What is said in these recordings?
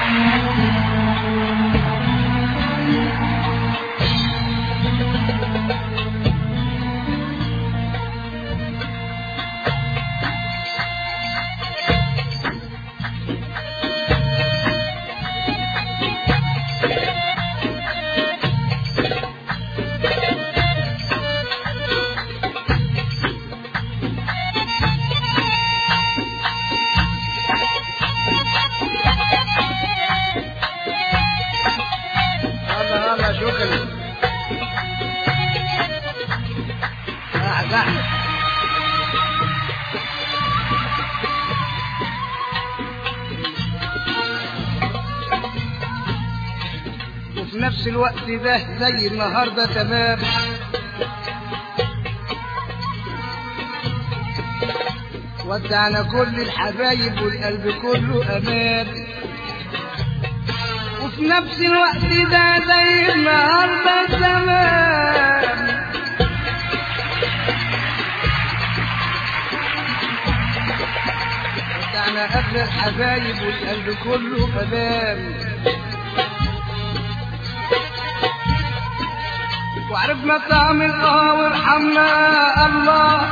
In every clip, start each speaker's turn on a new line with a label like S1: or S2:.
S1: هلا هلا شكرا قاعد قاعد وفي نفس الوقت ده زي النهارده تمام ودعنا كل الحبايب والقلب كله امان وفي نفس الوقت ده زي النهارده تمام ودعنا قبل الحبايب والقلب كله امان وعرفنا طعم الاه وارحمنا الله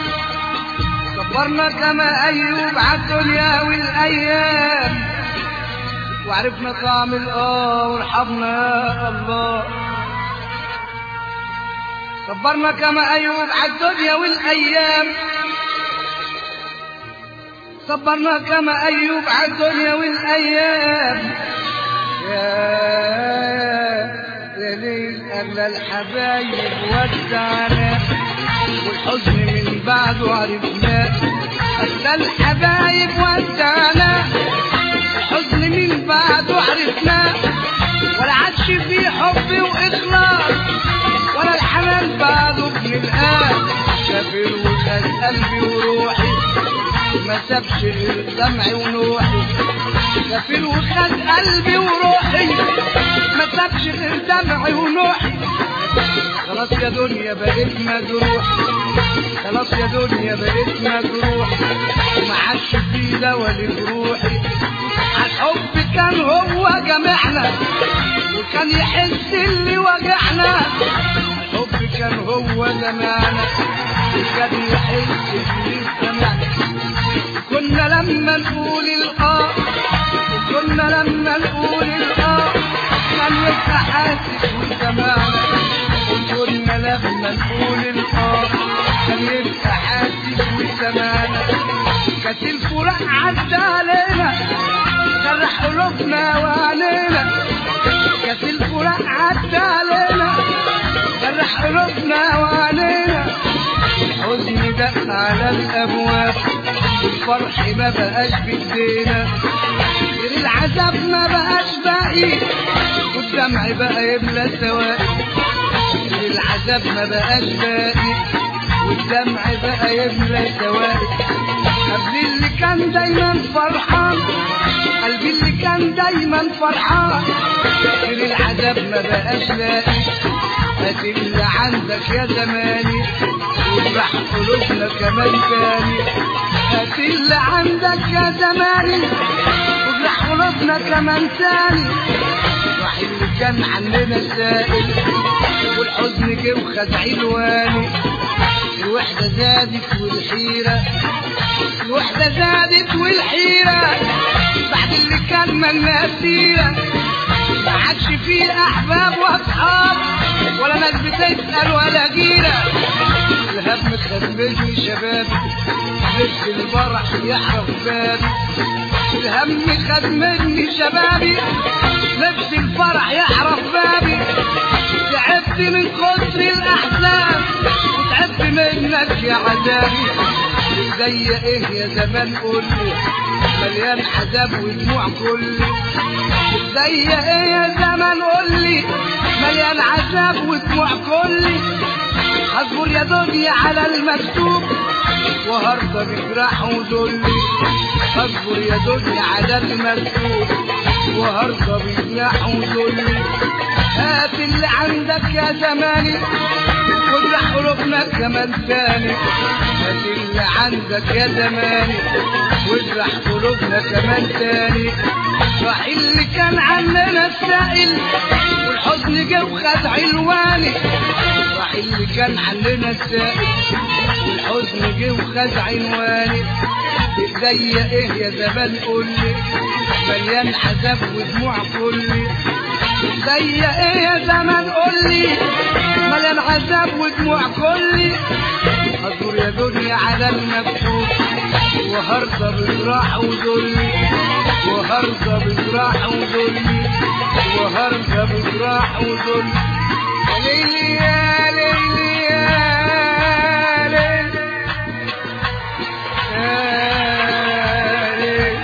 S1: صبرنا كما ايوب عالدنيا والايام وعرفنا طعم الاه وارحمنا الله صبرنا كما ايوب عالدنيا والايام صبرنا كما ايوب عالدنيا والايام يا يا ليل قبل الحبايب ودعنا والحزن من بعده عرفناه قبل الحبايب ودعنا الحزن من بعده عرفناه ولا عادش فيه حب واخلاص ولا الحنان بعده بنلقاه سافر وخد قلبي وروحي ما سابش غير دمعي ونوحي سافر وخد قلبي وروحي ما سابش غير دمعي ونوحي خلاص يا دنيا بقيت مجروح خلاص يا دنيا بقيت مجروح وما عادش في دوا لجروحي الحب كان هو جمعنا وكان يحس اللي وجعنا الحب كان هو جمعنا وكان يحس اللي سمعنا كنا لما نقول الآه كنا لما نقول الآه كان يبقى حاسس وسمعنا كنا لما نقول الآه كان يبقى حاسس وسمعنا كانت الفراق عدى علينا جرح قلوبنا وعلينا كانت الفراق عدى علينا جرح قلوبنا وعلينا الحزن دق على الابواب الفرح ما بقاش بايدينا غير العذاب ما بقاش باقي والدمع بقى يملى سواقي غير العذاب ما بقاش باقي والدمع بقى يملى سواقي قلبي اللي كان دايما فرحان قلبي اللي كان دايما فرحان غير العذاب ما بقاش لاقي هات اللي عندك يا زماني واجرح قلوبنا كمان تاني هات اللي عندك يا زماني واجرح قلوبنا كمان تاني راح اللي كان عننا سائل والحزن جه وخد عنواني الوحدة زادت والحيرة الوحدة زادت والحيرة بعد اللي كان منا سيرة ما عادش فيه أحباب وأصحاب ولا ناس بتسأل ولا جيرة الهم خربني شبابي نفس الفرح يحرق بابي الهم خد مني شبابي نفس الفرح يحرق بابي تعبت من كتر الأحزان وتعبت منك يا عذابي زي ايه يا زمان قولي مليان عذاب ودموع كلي زي ايه يا زمان قولي مليان عذاب ودموع كلي اصبر يا دنيا على المكتوب وهرضى بجراح وذلي اصبر يا دنيا على المكتوب وهرضى بجراح وذلي هات اللي عندك يا زماني واجرح قلوبنا كمان تاني هات اللي عندك يا زماني واجرح قلوبنا كمان تاني راح اللي كان عننا السائل والحزن جه وخد عنواني راح اللي كان عننا السائل والحزن جه وخد عنواني ايديا ايه يا زمان قولي مليان عذاب ودموع كلي ايديا ايه يا زمان قولي مليان عذاب ودموع كلي اصبر يا دنيا على المكتوب وهرضى بجراح وذلي وهرضى بجراح وذلي وهرضى بجراح وذلي يا ليلي يا ليلي يا ليلي يا ليلي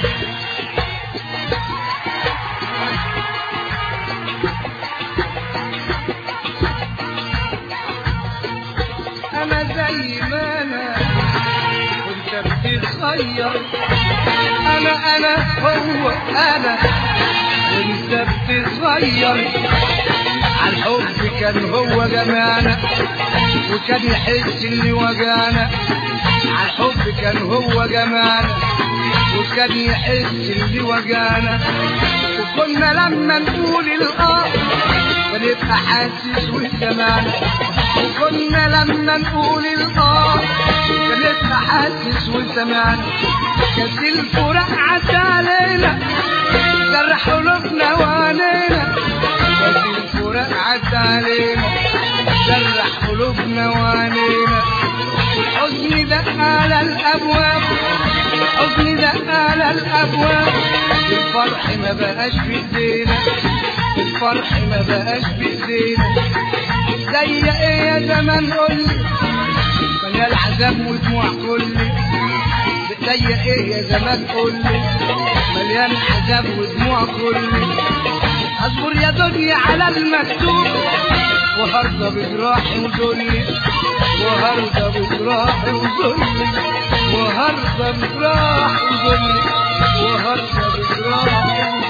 S1: انا زي ما انا وانت بتتغير انا انا هو انا وانت بتتغير عالحب كان هو جمعنا وكان يحس اللي وجعنا عالحب كان هو جمعنا وكان يحس اللي وجعنا وكنا لما نقول الاه بنبقى حاسس وسمعنا وكنا لما نقول الاه بنبقى حاسس وسمعنا كاس الفراق عدى علينا جرح قلوبنا وعينينا كاس الفراق عدى علينا جرح قلوبنا وعينينا الحزن دق على الابواب الحزن دق على الابواب الفرح ما بقاش في ايدينا الفرح ما بقاش في ايدينا زي ايه يا زمان قولي مليان العذاب ودموع كلي زي ايه يا زمان قولي مليان عذاب ودموع كلي اصبر يا دنيا على المكتوب وهرضى بجراحي وذلي وهرضى بجراحي وذلي وهرضى بجراحي وذلي وهرضى بجراحي